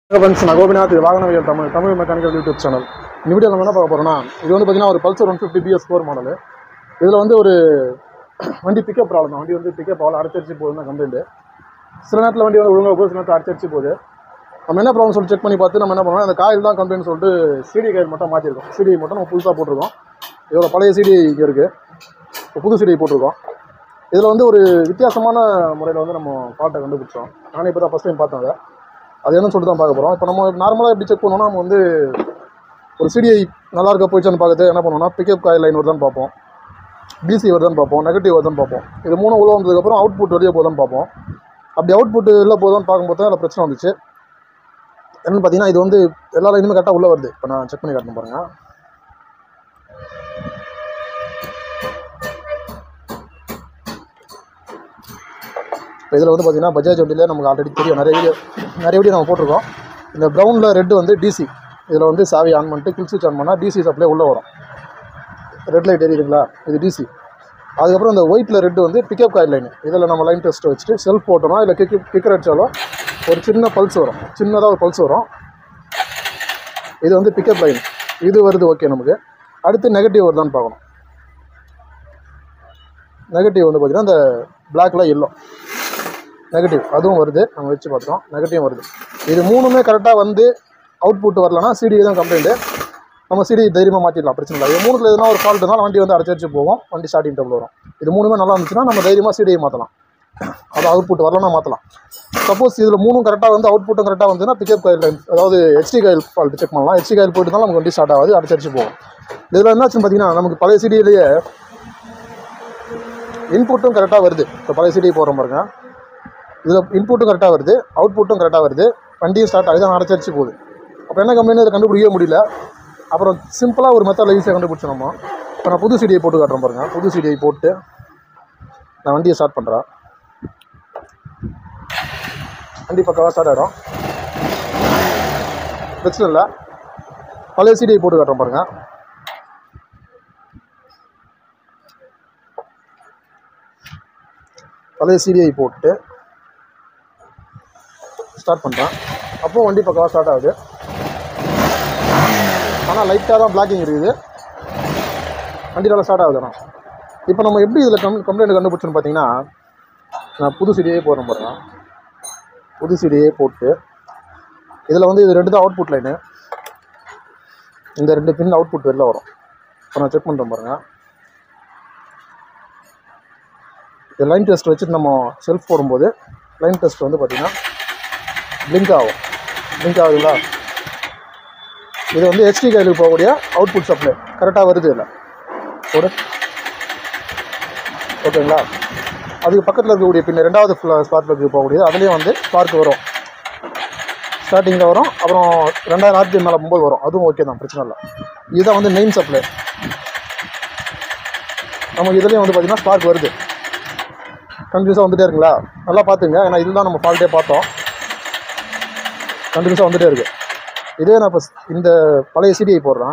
Friends நான் கோபிநாத் இது வாகனவியல் Tamil Tamil mechanical YouTube channel இந்த வீடியோ நம்ம என்ன பார்க்க போகிறோம்னா இது வந்து பார்த்தீங்கன்னா ஒரு Pulsar one fifty BS four model இதில் வந்து ஒரு வண்டி பிக்கப் ப்ராப்ளம் தான் வண்டி வந்து பிக்கப் ஆகல அரைச்சரிச்சு போகுதுன்னு கம்ப்ளைண்ட் சில நேரத்தில் வண்டி வந்து ஒழுங்காக போகுது சில நேரத்தில் அரைச்சரிச்சு போகுது நம்ம என்ன ப்ராப்ளம் சொல்லி செக் பண்ணி பார்த்து நம்ம என்ன பண்ணுவோம் அந்த காயில் தான் கம்ப்ளைண்ட் சொல்லிட்டு சிடி காயில் மட்டும் மாற்றிருக்கோம் சிடி மட்டும் நம்ம புதுசாக போட்டிருக்கோம் இதோட பழைய சிடி இங்கே இருக்குது இப்போ புது சிடி போட்டிருக்கோம் இதில் வந்து ஒரு வித்தியாசமான முறையில் வந்து நம்ம பாட்டை கண்டுபிடிச்சோம் நானே இப்போ தான் ஃபஸ்ட் டைம் பார்த்தேன் அதை அது என்னன்னு சொல்லிட்டு தான் பார்க்க போகிறோம் இப்போ நம்ம நார்மலாக எப்படி செக் பண்ணோம்னா நம்ம வந்து ஒரு சிடிஐ நல்லா இருக்க போயிடுச்சான்னு பார்க்கறது என்ன பண்ணுவோம்னா பிக்கப் காயில் லைன் வருதான்னு பார்ப்போம் பிசி வருதான்னு பார்ப்போம் நெகட்டிவ் வருதான்னு பார்ப்போம் இது மூணு உள்ள வந்ததுக்கப்புறம் அவுட்புட் வெளியே போதான்னு பார்ப்போம் அப்படி அவுட்புட் வெளில போதான்னு பார்க்கும்போது தான் அதில் பிரச்சனை வந்துச்சு என்னன்னு பார்த்தீங்கன்னா இது வந்து எல்லா லைனுமே கரெக்டாக உள்ளே வருது இப்போ நான் செக் பண்ணி காட்டணும் பாருங்கள் இப்போ இதில் வந்து பார்த்தீங்கன்னா பஜாஜ் வண்டியில் நமக்கு ஆல்ரெடி தெரியும் நிறைய வீடியோ நிறைய வீடியோ நம்ம போட்டிருக்கோம் இந்த ப்ரௌனில் ரெட்டு வந்து டிசி இதில் வந்து சாவி ஆன் பண்ணிட்டு கில் ஸ்விட்ச் ஆன் பண்ணால் டிசி சப்ளை உள்ளே வரும் ரெட் லைட் எரியுதுங்களா இது டிசி அதுக்கப்புறம் இந்த ஒயிட்டில் ரெட்டு வந்து பிக்கப் காயில் லைன் இதில் நம்ம லைன் டெஸ்ட் வச்சுட்டு செல்ஃப் போட்டோம்னா இல்லை கிக் கிக்கர் அடித்தாலும் ஒரு சின்ன பல்ஸ் வரும் சின்னதாக ஒரு பல்ஸ் வரும் இது வந்து பிக்கப் லைன் இது வருது ஓகே நமக்கு அடுத்து நெகட்டிவ் வருதான்னு பார்க்கணும் நெகட்டிவ் வந்து பார்த்திங்கன்னா இந்த பிளாக்ல எல்லோ நெகட்டிவ் அதுவும் வருது நம்ம வச்சு பார்த்தோம் நெகட்டிவ் வருது இது மூணுமே கரெக்டாக வந்து அவுட்புட் வரலனா சிடி தான் கம்ப்ளைண்ட்டு நம்ம சிடி தைரியமாக மாற்றிடலாம் பிரச்சனை இல்லை இது மூணுத்தில் எதுனா ஒரு ஃபால்ட் இருந்தாலும் வண்டி வந்து அடைச்சிச்சு போகும் வண்டி ஸ்டார்டிங் டபுள் வரும் இது மூணுமே நல்லா இருந்துச்சுன்னா நம்ம தைரியமாக சிடியை மாற்றலாம் அது அவுட்புட் வரலனா மாற்றலாம் சப்போஸ் இதில் மூணும் கரெக்டாக வந்து அவுட்புட்டும் கரெக்டாக வந்துன்னா பிக்கப் காயில் அதாவது ஹெச்டி காயில் ஃபால்ட் செக் பண்ணலாம் ஹெச்டி காயில் போட்டு தான் நமக்கு வண்டி ஸ்டார்ட் ஆகாது அடைச்சிச்சு போகும் இதில் என்னாச்சுன்னு பார்த்தீங்கன்னா நமக்கு பழைய சிடியிலேயே இன்புட்டும் கரெக்டாக வருது இப்போ பழைய சிடி போடுற பாருங்க இதில் இன்புட்டும் கரெக்டாக வருது அவுட்புட்டும் கரெக்டாக வருது வண்டியும் ஸ்டார்ட் ஆகுது அடைச்சரிச்சு போகுது அப்போ என்ன கம்பெனி இதை கண்டுபிடிக்கவே முடியல அப்புறம் சிம்பிளாக ஒரு மெத்தடில் ஈஸியாக கண்டுபிடிச்சோம் நம்ம இப்போ நான் புது சிடியை போட்டு காட்டுறேன் பாருங்க புது சிடியை போட்டு நான் வண்டியை ஸ்டார்ட் பண்ணுறேன் வண்டி பக்கவாக ஸ்டார்ட் ஆகிடும் பிரச்சனை இல்லை பழைய சிடியை போட்டு காட்டுறேன் பாருங்க பழைய சிடிஐ போட்டு ஸ்டார்ட் பண்ணுறேன் அப்போ வண்டி பக்கவாக ஸ்டார்ட் ஆகுது ஆனால் லைட்டாக தான் பிளாக்கிங் இருக்குது வண்டி நல்லா ஸ்டார்ட் ஆகுதுண்ணா இப்போ நம்ம எப்படி இதில் கம் கம்ப்ளைண்ட் கண்டுபிடிச்சோன்னு பார்த்தீங்கன்னா நான் புது சிடியே போடுறேன் பாருங்க புது சிடியே போட்டு இதில் வந்து இது ரெண்டு தான் அவுட்புட் லைனு இந்த ரெண்டு பின் அவுட்புட் வெளில வரும் இப்போ நான் செக் பண்ணுறேன் பாருங்கள் இந்த லைன் டெஸ்ட் வச்சுட்டு நம்ம செல்ஃப் போடும்போது லைன் டெஸ்ட் வந்து பார்த்திங்கன்னா பிளிங்க் ஆகும் பிளிங்க் ஆகுதுங்களா இது வந்து ஹெச்டி கைலுக்கு போகக்கூடிய அவுட்புட் சப்ளை கரெக்டாக வருது இல்லை ஒரு ஓகேங்களா அதுக்கு பக்கத்தில் இருக்கக்கூடிய பின்ன ரெண்டாவது ஸ்பார்க் ப்ளக்கு போகக்கூடியது அதுலேயும் வந்து ஸ்பார்க் வரும் ஸ்டார்டிங்கில் வரும் அப்புறம் ரெண்டாயிரம் ஆர்பிஎம் மேலே போகும்போது வரும் அதுவும் ஓகே தான் பிரச்சனை இல்லை இதுதான் வந்து மெயின் சப்ளை நமக்கு இதுலேயும் வந்து பார்த்திங்கன்னா ஸ்பார்க் வருது கண்டினியூஸாக வந்துட்டே இருக்குங்களா நல்லா பார்த்துங்க ஏன்னா இதுதான் நம்ம ஃபால்ட்டே பார்த்தோம் கண்டினியூஸாக வந்துட்டே இருக்கு இதே நான் இப்போ இந்த பழைய சிடிஐ போடுறேன்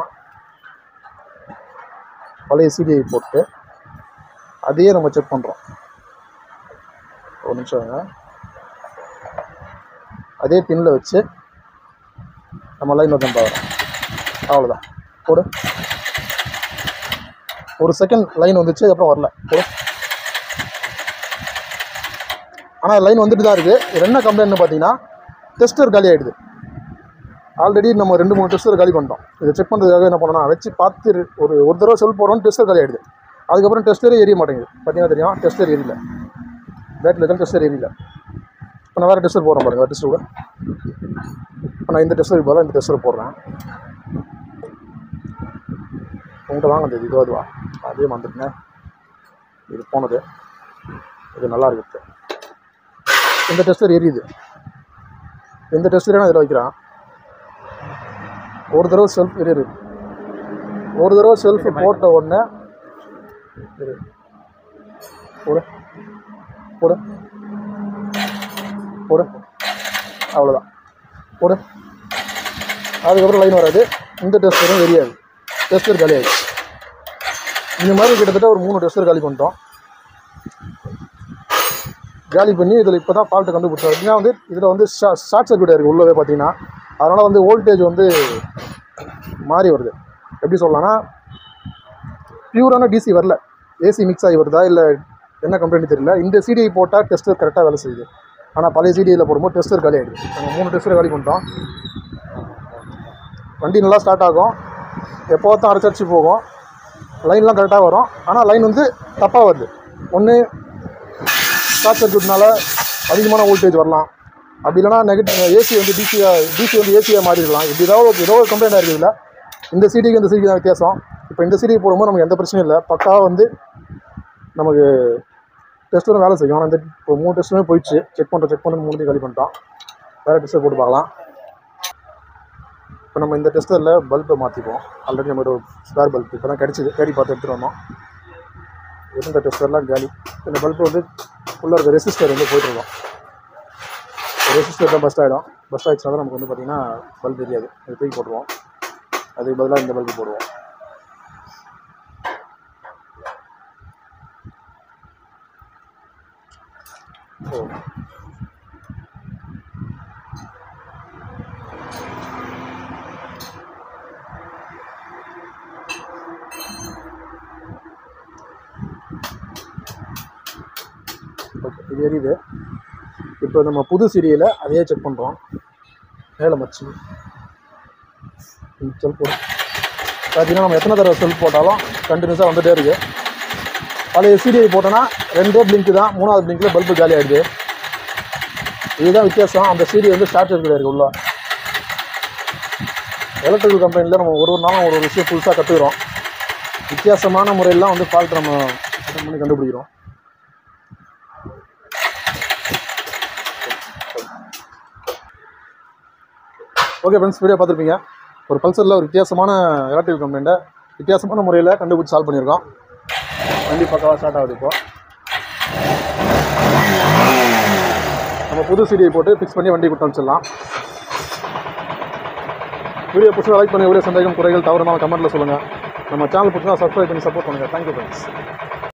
பழைய சிடிஐ போட்டு அதையே நம்ம செக் பண்ணுறோம் ஒரு நிமிஷம் இருங்க. அதே பின்னில் வச்சு நம்ம லைன் வந்து பார்க்குறோம் அவ்வளோதான் போடு ஒரு செகண்ட் லைன் வந்துச்சு அதுக்கப்புறம் வரல போடு ஆனால் லைன் வந்துட்டு தான் இருக்குது இது என்ன கம்ப்ளைண்ட்னு பார்த்தீங்கன்னா டெஸ்டர் காலி ஆகிடுது ஆல்ரெடி நம்ம ரெண்டு மூணு டெஸ்டர் காலி பண்ணிட்டோம் இதை செக் பண்ணுறதுக்காக என்ன பண்ணோம்னா வச்சு பார்த்து ரெ- ஒரு ஒரு தடவை செல் போகிறோம் டெஸ்டர் காலி ஆகிடுது அதுக்கப்புறம் டெஸ்டரே எரிய மாட்டேங்குது பார்த்தீங்கன்னா தெரியும் டெஸ்டர் எரியல பேட்டில் இருக்க டெஸ்டர் எரியல இப்போ நான் வேறு டெஸ்டர் போடுறேன் பாருங்க வேறு டெஸ்டர் கூட இப்போ நான் இந்த டெஸ்டர் போல இந்த டெஸ்டர் போடுறேன் உங்கள்கிட்ட வாங்க இந்த இது அதுவா அதே வந்துட்டுங்க இது போனது இது நல்லா இருக்குது இந்த டெஸ்டர் எரியுது இந்த டெஸ்டரே நான் இதில் வைக்கிறேன் ஒரு தடவை செல்ஃப் எரியுது ஒரு தடவை செல்ஃப் போட்ட உடனே இரு. போடு போடு போடு அவ்வளோதான் போடு அதுக்கப்புறம் லைன் வராது இந்த டெஸ்டரும் எரியாது டெஸ்டர் காலி ஆயிடுச்சு இந்த மாதிரி கிட்டத்தட்ட ஒரு மூணு டெஸ்டர் காலி பண்ணிட்டோம் காலி பண்ணி இதில் இப்போ தான் ஃபால்ட்டு கண்டுபிடிச்சோம் அப்படின்னா வந்து இதில் வந்து ஷார்ட் சர்க்யூட் இருக்குது உள்ளவே பார்த்தீங்கன்னா அதனால் வந்து வோல்டேஜ் வந்து மாறி வருது எப்படி சொல்லலாம்னா பியூரான டிசி வரல ஏசி மிக்ஸ் ஆகி வருதா இல்லை என்ன கம்ப்ளைண்ட் தெரியல இந்த சிடிஐ போட்டால் டெஸ்டர் கரெக்டாக வேலை செய்யுது ஆனால் பழைய சிடியில் போடும்போது டெஸ்டர் காலி ஆகிடுது நம்ம மூணு டெஸ்டர் காலி பண்ணிட்டோம் வண்டி நல்லா ஸ்டார்ட் ஆகும் எப்போ தான் அரைச்சரிச்சு போகும் லைன்லாம் கரெக்டாக வரும் ஆனால் லைன் வந்து தப்பாக வருது ஒன்று ஷார்ட் சர்க்யூட்னால அதிகமான வோல்டேஜ் வரலாம் அப்படி இல்லைனா நெகட்டிவ் ஏசி வந்து டிசியாக டிசி வந்து ஏசியாக மாறிடலாம் இப்படி ஏதாவது ஒரு- ஏதோ ஒரு கம்ப்ளைண்ட் இருக்குது இதில் இந்த சிடிக்கு இந்த சிடிக்கு தான் வித்தியாசம் இப்போ இந்த சிடி போடும்போது நமக்கு எந்த பிரச்சனையும் இல்லை பக்காவாக வந்து நமக்கு டெஸ்ட்டும் வேலை செய்யும் ஆனால் இந்த இப்போ மூணு டெஸ்ட்டுமே போயிடுச்சு செக் பண்ணுறோம் செக் பண்ணி மூணு காலி பண்ணிட்டோம் வேறு டெஸ்ட்டை போட்டு பார்க்கலாம் இப்போ நம்ம இந்த டெஸ்டரில் பல்பை மாற்றிப்போம் ஆல்ரெடி நம்ம ஒரு ஸ்பேர் பல்ப் இப்போ தான் கிடச்சிது தேடி பார்த்து எடுத்துகிட்டு வந்தோம் இருந்த டெஸ்டர்லாம் காலி இந்த பல்பு வந்து ஃபுல்லாக இருக்க ரெசிஸ்டர் வந்து போயிட்டுருக்கோம் ரெசிஸ்டர் தான் பஸ்ட் ஆகிடும் பஸ்ட் ஆகிடுச்சுனா தான் நமக்கு வந்து பார்த்திங்கன்னா பல்ப் தெரியாது அது தூக்கி போட்டுருவோம் அதுக்கு பதிலாக இந்த பல்பு போடுவோம் ஓ ஓகே இது எரியுது இப்போ நம்ம புது சீரியலை அதையே செக் பண்ணுறோம் மேலே மச்சு செல் போடும் பார்த்தீங்கன்னா நம்ம எத்தனை தடவை செல் போட்டாலும் கண்டினியூஸாக வந்துகிட்டே இருக்கு பழைய சீரியல் போட்டோன்னா ரெண்டே பிளிங்க் தான் மூணாவது பிளிங்கில் பல்பு காலி ஆகிடுது இதுதான் வித்தியாசம் அந்த சீரியல் வந்து ஷார்ட் சர்க்யூட் இருக்குது உள்ள எலக்ட்ரிக்கல் கம்பெனியில் நம்ம ஒரு ஒரு நாளும் ஒரு ஒரு விஷயம் புதுசாக கற்றுக்குறோம் வித்தியாசமான முறையெல்லாம் வந்து ஃபால்ட் நம்ம அட்டன் பண்ணி கண்டுபிடிக்கிறோம் ஓகே ஃப்ரெண்ட்ஸ் வீடியோ பார்த்துருப்பீங்க ஒரு பல்சரில் ஒரு வித்தியாசமான எலக்ட்ரிக்கல் கம்ப்ளைண்ட்டை வித்தியாசமான முறையில் கண்டுபிடிச்சி சால்வ் பண்ணியிருக்கோம் வண்டி பக்காவாக ஸ்டார்ட் ஆகுது இப்போ நம்ம புது சீடியை போட்டு ஃபிக்ஸ் பண்ணி வண்டி கொடுத்து அனுப்பிச்சிடலாம் வீடியோ பிடிச்சா லைக் பண்ணி வீடியோ சந்தேகம் குறைகள் தவறுனாலும் கமெண்ட்டில் சொல்லுங்கள் நம்ம சேனல் பிடிச்சா சப்ஸ்கிரைப் பண்ணி சப்போர்ட் பண்ணுங்கள் தேங்க்யூ ஃப்ரெண்ட்ஸ்